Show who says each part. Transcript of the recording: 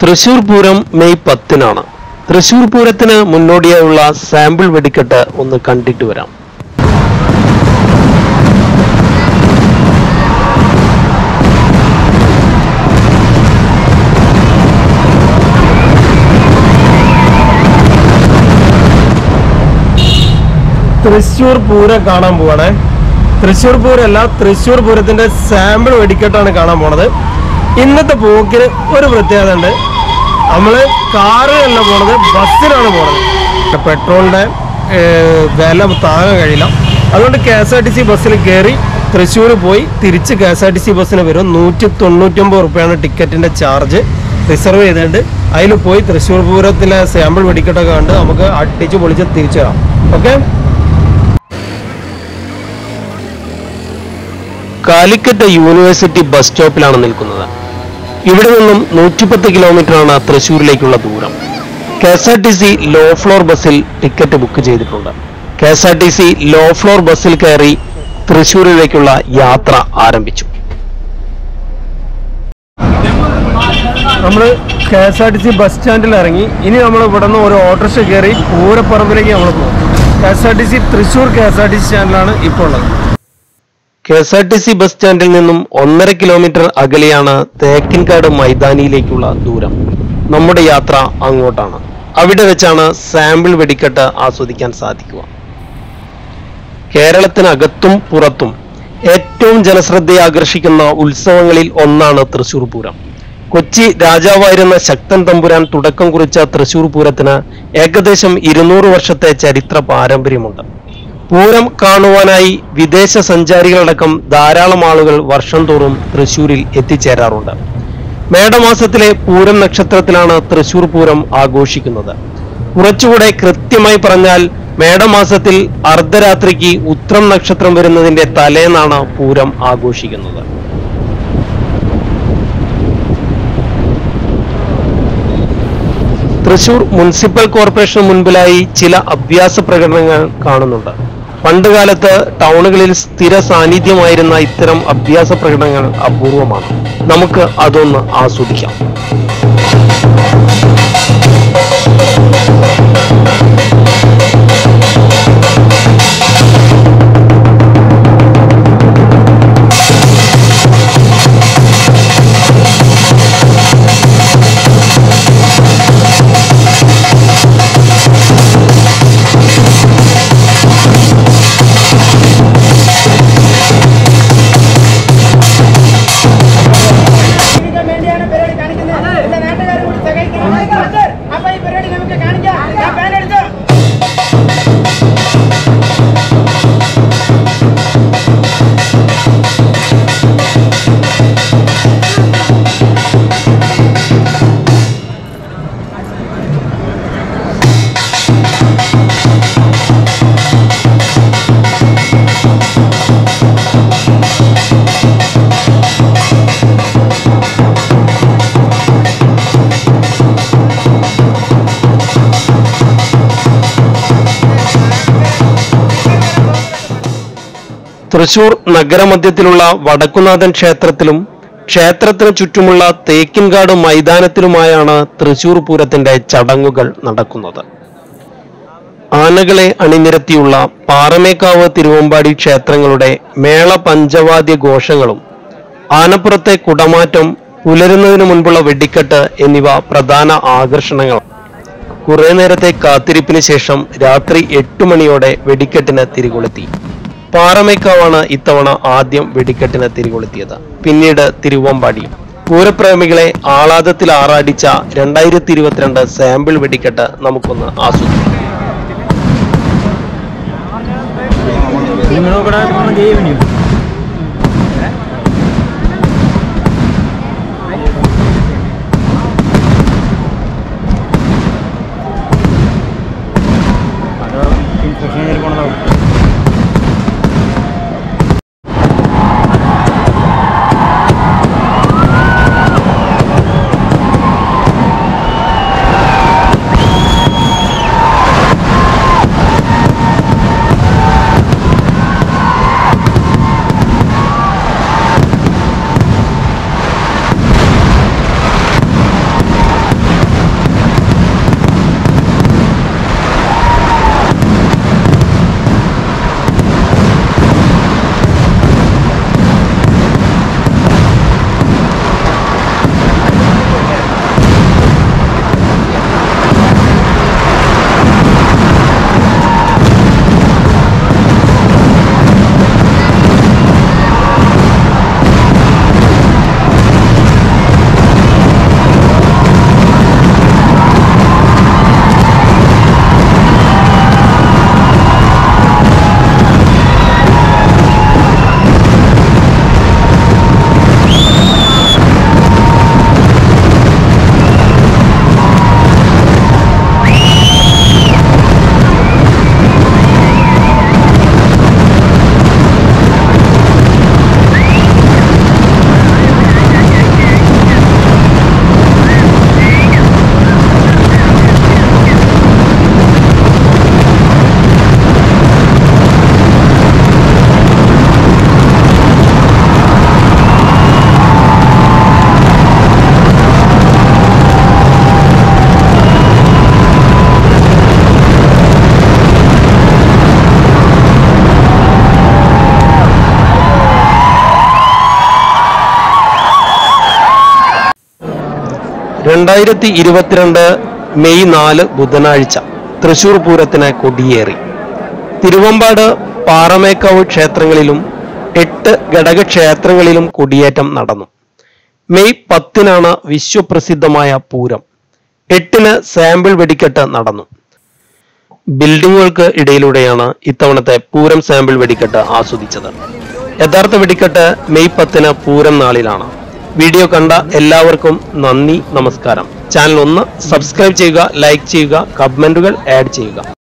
Speaker 1: Thrissur Pooram May പത്തിനാണ് തൃശൂർ പൂരത്തിന് മുന്നോടിയായുള്ള സാമ്പിൾ വെടിക്കെട്ട് ഒന്ന് കണ്ടിട്ട് വരാം
Speaker 2: തൃശ്ശൂർ പൂരം കാണാൻ പോവാണേ തൃശ്ശൂർ പൂരമല്ല തൃശ്ശൂർ പൂരത്തിന്റെ സാമ്പിൾ വെടിക്കെട്ടാണ് കാണാൻ പോണത് ഇന്നത്തെ പോക്കിന് ഒരു പ്രത്യേകത ഉണ്ട് നമ്മള് കാറിലല്ല പോണത് ബസ്സിലാണ് പോണത് പെട്രോളിന്റെ ഏർ, വില താങ്ങാൻ കഴിയില്ല അതുകൊണ്ട് K S R T C ബസ്സിൽ കയറി തൃശ്ശൂർ പോയി തിരിച്ച് K S R T C ബസ്സിന് വരും നൂറ്റി തൊണ്ണൂറ്റൊമ്പത് റുപ്യാണ് ടിക്കറ്റിന്റെ ചാർജ് റിസർവ് ചെയ്തിട്ടുണ്ട് അതിൽ പോയി തൃശ്ശൂർ പൂരത്തിലെ സാമ്പിൾ വെടിക്കെട്ടൊക്കെ കണ്ട് നമുക്ക് അടിച്ച് പൊളിച്ച് തിരിച്ചു വരാം ഓക്കെ
Speaker 1: കാലിക്കറ്റ് യൂണിവേഴ്സിറ്റി ബസ് സ്റ്റോപ്പിലാണ് നിൽക്കുന്നത് ഇവിടെ നിന്നും നൂറ്റിപ്പത്ത് കിലോമീറ്ററാണ് തൃശ്ശൂരിലേക്കുള്ള ദൂരം K S R T C low floor ബസ്സിൽ ടിക്കറ്റ് ബുക്ക് ചെയ്തിട്ടുണ്ട് K S R T C low floor ബസ്സിൽ കയറി തൃശ്ശൂരിലേക്കുള്ള യാത്ര ആരംഭിച്ചു
Speaker 2: നമ്മൾ K S R T C bus സ്റ്റാൻഡിൽ ഇറങ്ങി ഇനി നമ്മൾ ഇവിടെ നിന്ന് ഒരു ഓട്ടോറിക്ഷ കയറി പൂരപ്പറമ്പിലേക്ക് നമ്മൾ പോകും K S R T C Thrissur K S R T C സ്റ്റാൻഡിലാണ് ഇപ്പോൾ ഉള്ളത്
Speaker 1: K S R T C bus സ്റ്റാൻഡിൽ നിന്നും ഒന്നര കിലോമീറ്റർ അകലെയാണ് തേക്കിൻകാട് മൈതാനിയിലേക്കുള്ള ദൂരം നമ്മുടെ യാത്ര അങ്ങോട്ടാണ് അവിടെ വെച്ചാണ് സാമ്പിൾ വെടിക്കെട്ട് ആസ്വദിക്കാൻ സാധിക്കുക കേരളത്തിനകത്തും പുറത്തും ഏറ്റവും ജനശ്രദ്ധയെ ആകർഷിക്കുന്ന ഉത്സവങ്ങളിൽ ഒന്നാണ് തൃശൂർ പൂരം കൊച്ചി രാജാവായിരുന്ന ശക്തൻ തമ്പുരാൻ തുടക്കം കുറിച്ച തൃശൂർ പൂരത്തിന് ഏകദേശം ഇരുന്നൂറ് വർഷത്തെ ചരിത്ര പാരമ്പര്യമുണ്ട് പൂരം കാണുവാനായി വിദേശ സഞ്ചാരികളടക്കം ധാരാളം ആളുകൾ വർഷം തോറും തൃശൂരിൽ എത്തിച്ചേരാറുണ്ട് മേടമാസത്തിലെ പൂരം നക്ഷത്രത്തിലാണ് തൃശൂർ പൂരം ആഘോഷിക്കുന്നത് കുറച്ചുകൂടെ കൃത്യമായി പറഞ്ഞാൽ മേടമാസത്തിൽ അർദ്ധരാത്രിക്ക് ഉത്രം നക്ഷത്രം വരുന്നതിന്റെ തലേന്നാണ് പൂരം ആഘോഷിക്കുന്നത് തൃശൂർ മുനിസിപ്പൽ കോർപ്പറേഷന് മുൻപിലായി ചില അഭ്യാസ പ്രകടനങ്ങൾ കാണുന്നുണ്ട് പണ്ടുകാലത്ത് ടൗണുകളിൽ സ്ഥിര സാന്നിധ്യമായിരുന്ന ഇത്തരം അഭ്യാസ പ്രകടനങ്ങൾ അപൂർവമാണ് നമുക്ക് അതൊന്ന് ആസ്വദിക്കാം
Speaker 3: ജീവിക്കാൻ വേണ്ടിയാണ് പരിപാടി കാണിക്കുന്നത് എല്ലാ നാട്ടുകാരും കൂടി സഹകരിക്കണം അപ്പൊ ഈ പരിപാടി നമുക്ക് കാണിക്കാം ഞാൻ പാൻ എടുത്തു
Speaker 1: തൃശൂർ നഗരമധ്യത്തിലുള്ള വടക്കുനാഥൻ ക്ഷേത്രത്തിലും ക്ഷേത്രത്തിന് ചുറ്റുമുള്ള തേക്കിൻകാട് മൈതാനത്തിലുമായാണ് തൃശൂർ പൂരത്തിന്റെ ചടങ്ങുകൾ നടക്കുന്നത് ആനകളെ അണിനിരത്തിയുള്ള പാറമേക്കാവ് തിരുവമ്പാടി ക്ഷേത്രങ്ങളുടെ മേള പഞ്ചവാദ്യ ഘോഷങ്ങളും ആനപ്പുറത്തെ കുടമാറ്റം പുലരുന്നതിന് മുൻപുള്ള വെടിക്കെട്ട് എന്നിവ പ്രധാന ആകർഷണങ്ങൾ കുറെ നേരത്തെ കാത്തിരിപ്പിന് ശേഷം രാത്രി എട്ട് മണിയോടെ വെടിക്കെട്ടിന് തിരികൊളുത്തി പാറമേക്കാവാണ് ഇത്തവണ ആദ്യം വെടിക്കെട്ടിന് തിരികൊളുത്തിയത് പിന്നീട് തിരുവമ്പാടി പൂരപ്രേമികളെ ആഹ്ലാദത്തിൽ ആറാടിച്ച രണ്ടായിരത്തി ഇരുപത്തിരണ്ട് സാമ്പിൾ വെടിക്കെട്ട് നമുക്കൊന്ന് ആസ്വദിക്കാം
Speaker 3: ആ
Speaker 1: രണ്ടായിരത്തി ഇരുപത്തിരണ്ട് മെയ് നാല് ബുധനാഴ്ച തൃശൂർ പൂരത്തിന് കൊടിയേറി തിരുവമ്പാട് പാറമേക്കാവ് ക്ഷേത്രങ്ങളിലും എട്ട് ഘടകക്ഷേത്രങ്ങളിലും കൊടിയേറ്റം നടന്നു മെയ് പത്തിനാണ് വിശ്വപ്രസിദ്ധമായ പൂരം എട്ടിന് സാമ്പിൾ വെടിക്കെട്ട് നടന്നു ബിൽഡിങ്ങുകൾക്ക് ഇടയിലൂടെയാണ് ഇത്തവണത്തെ പൂരം സാമ്പിൾ വെടിക്കെട്ട് ആസ്വദിച്ചത് യഥാർത്ഥ വെടിക്കെട്ട് മെയ് പത്തിന് പൂരം നാളിലാണ് വീഡിയോ കണ്ട എല്ലാവർക്കും നന്ദി നമസ്കാരം ചാനൽ ഒന്ന് സബ്സ്ക്രൈബ് ചെയ്യുക ലൈക്ക് ചെയ്യുക കമന്റുകൾ ആഡ് ചെയ്യുക